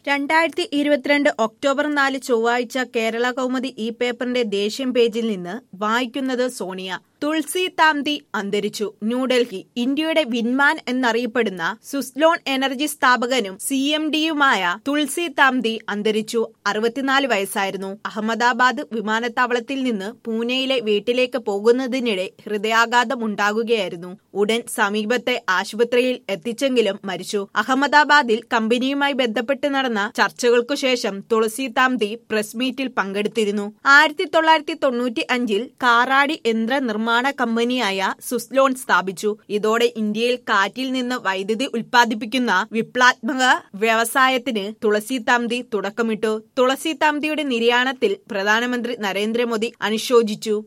രണ്ടായിരത്തി ഇരുപത്തിരണ്ട് ഒക്ടോബർ നാല് ചൊവ്വാഴ്ച കേരള കൗമുദി ഈ പേപ്പറിന്റെ ദേശീയം പേജിൽ നിന്ന് വായിക്കുന്നത് സോണിയ തുൾസി താംതി അന്തരിച്ചു ന്യൂഡൽഹി ഇന്ത്യയുടെ വിൻമാൻ എന്നറിയപ്പെടുന്ന സുസ്ലോൺ എനർജി സ്ഥാപകനും സി എം ഡിയുമായ തുൾസി താംതി അന്തരിച്ചു അറുപത്തിനാല് വയസ്സായിരുന്നു അഹമ്മദാബാദ് വിമാനത്താവളത്തിൽ നിന്ന് പൂനെയിലെ വീട്ടിലേക്ക് പോകുന്നതിനിടെ ഹൃദയാഘാതം ഉണ്ടാകുകയായിരുന്നു ഉടൻ സമീപത്തെ ആശുപത്രിയിൽ എത്തിച്ചെങ്കിലും മരിച്ചു അഹമ്മദാബാദിൽ കമ്പനിയുമായി ബന്ധപ്പെട്ട് നടന്ന ചർച്ചകൾക്കു ശേഷം തുളസി താംതി പ്രസ് മീറ്റിൽ പങ്കെടുത്തിരുന്നു ആയിരത്തി തൊള്ളായിരത്തി തൊണ്ണൂറ്റി അഞ്ചിൽ കാറാടി യന്ത്ര നിർമ്മാണ കമ്പനിയായ സുസ്ലോൺ സ്ഥാപിച്ചു ഇതോടെ ഇന്ത്യയിൽ കാറ്റിൽ നിന്ന് വൈദ്യുതി ഉൽപ്പാദിപ്പിക്കുന്ന വിപ്ലവാത്മക വ്യവസായത്തിന് തുളസി താംതി തുടക്കമിട്ടു തുളസി താംതിയുടെ നിര്യാണത്തിൽ പ്രധാനമന്ത്രി നരേന്ദ്രമോദി അനുശോചിച്ചു